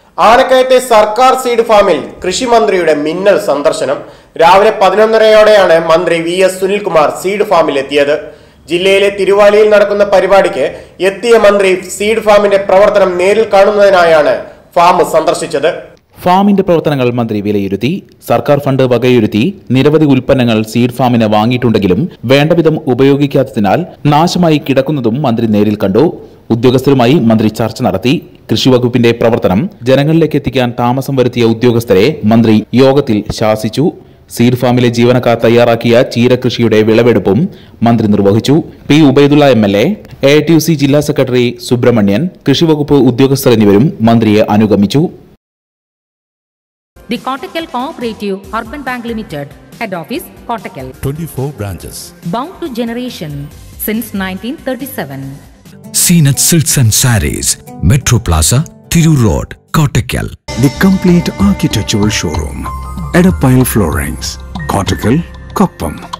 ആനക്കയത്തെ സർക്കാർ സീഡ് ഫാമിൽ കൃഷിമന്ത്രിയുടെ മിന്നൽ സന്ദർശനം രാവിലെ പതിനൊന്നരയോടെയാണ് മന്ത്രി വി എസ് സുനിൽകുമാർ സീഡ് ഫാമിൽ എത്തിയത് ജില്ലയിലെ തിരുവാലിയിൽ നടക്കുന്ന പരിപാടിക്ക് എത്തിയ മന്ത്രി സീഡ് ഫാമിന്റെ പ്രവർത്തനം നേരിൽ കാണുന്നതിനായാണ് ഫാം സന്ദർശിച്ചത് ഫാമിന്റെ പ്രവർത്തനങ്ങൾ മന്ത്രി വിലയിരുത്തി സർക്കാർ ഫണ്ട് വകയിരുത്തി നിരവധി ഉൽപ്പന്നങ്ങൾ സീഡ് ഫാമിന് വാങ്ങിയിട്ടുണ്ടെങ്കിലും വേണ്ടവിധം ഉപയോഗിക്കാത്തതിനാൽ നാശമായി കിടക്കുന്നതും മന്ത്രി നേരിൽ കണ്ടു ഉദ്യോഗസ്ഥരുമായി മന്ത്രി ചർച്ച നടത്തി കൃഷിവകുപ്പിന്റെ പ്രവർത്തനം ജനങ്ങളിലേക്ക് എത്തിക്കാൻ താമസം വരുത്തിയ ഉദ്യോഗസ്ഥരെ മന്ത്രി യോഗത്തിൽ ശാസിച്ചു സീഡ് ഫാമിലെ ജീവനക്കാർ തയ്യാറാക്കിയ ചീരകൃഷിയുടെ വിളവെടുപ്പും മന്ത്രി നിർവഹിച്ചു P Ubaidulla M L A A T U C ജില്ലാ സെക്രട്ടറി സുബ്രഹ്മണ്യൻ കൃഷിവകുപ്പ് ഉദ്യോഗസ്ഥർ എന്നിവരും മന്ത്രിയെ അനുഗമിച്ചു The Kottakkal Cooperative Urban Bank Limited, Head Office, Kottakkal. 24 branches. Bound to generation since 1937. Seenat Silks and Saris, Metro Plaza, Thiru Road, Kottakkal. The complete architectural showroom. Edapile Floorings. Cortical, Koppam.